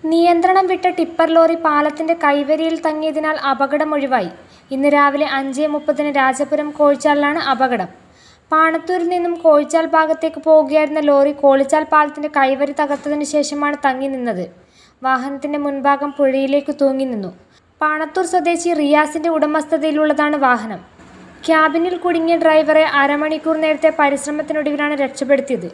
നിയന്ത്രണം വിട്ട tipper lorry പാലത്തിന്റെ കൈവരിയിൽ തങ്ങിയതിനാൽ അപകടമൊഴിവായി ഇന്ന് രാവിലെ അഞ്ച് മുപ്പതിന് രാജപുരം കോഴിച്ചാലിലാണ് അപകടം പാണത്തൂരിൽ നിന്നും കോഴിച്ചാൽ ഭാഗത്തേക്ക് പോവുകയായിരുന്ന ലോറി കോളിച്ചാൽ പാലത്തിന്റെ കൈവരി തകർത്തതിനു ശേഷമാണ് തങ്ങി നിന്നത് വാഹനത്തിന്റെ മുൻഭാഗം പുഴയിലേക്ക് തൂങ്ങി നിന്നു പാണത്തൂർ സ്വദേശി റിയാസിന്റെ ഉടമസ്ഥതയിലുള്ളതാണ് വാഹനം ക്യാബിനിൽ കുടുങ്ങിയ ഡ്രൈവറെ അരമണിക്കൂർ നേരത്തെ പരിശ്രമത്തിനൊടുവിലാണ് രക്ഷപ്പെടുത്തിയത്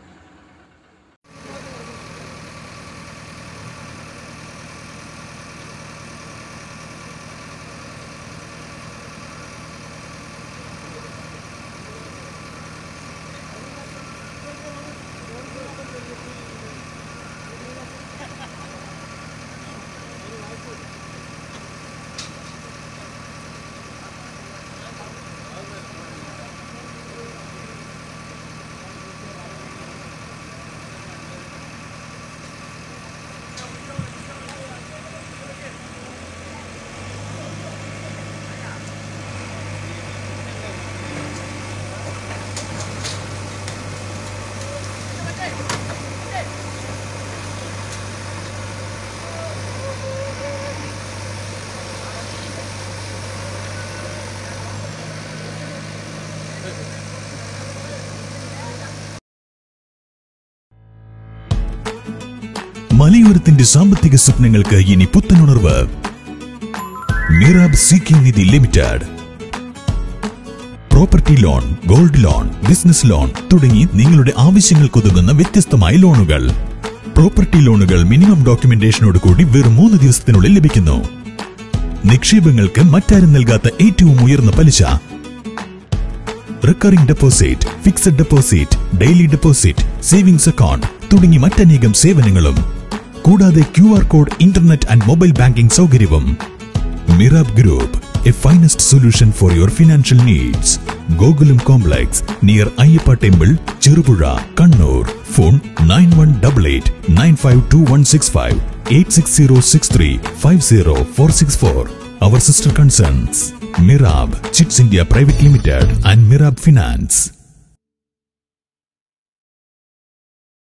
മലയോരത്തിന്റെ സാമ്പത്തിക സ്വപ്നങ്ങൾക്ക് ഇനി പുത്തനുണർവ് Mirab C K Nidhi limited property loan gold loan business loan തുടങ്ങി നിങ്ങളുടെ ആവശ്യങ്ങൾക്കൊതുങ്ങുന്ന വ്യത്യസ്തമായ ലോണുകൾ പ്രോപ്പർട്ടി ലോണുകൾ മിനിമം ഡോക്യുമെന്റേഷനോട് കൂടി വെറും മൂന്ന് ദിവസത്തിനുള്ളിൽ ലഭിക്കുന്നു നിക്ഷേപങ്ങൾക്ക് മറ്റാരും നൽകാത്ത ഏറ്റവും ഉയർന്ന പലിശ recurring deposit fixed deposit daily deposit savings account തുടങ്ങി മറ്റനേകം സേവനങ്ങളും കൂടാതെ Q R code internet and mobile banking സൗകര്യവും Mirab group a finest solution for your financial needs Gokulam complex near Ayyappa temple Cherupuzha Kannur phone nine one double eight nine five two one six five eight six zero six three five zero four six four our sister concerns Mirab chits India private limited and മിറാബ് finance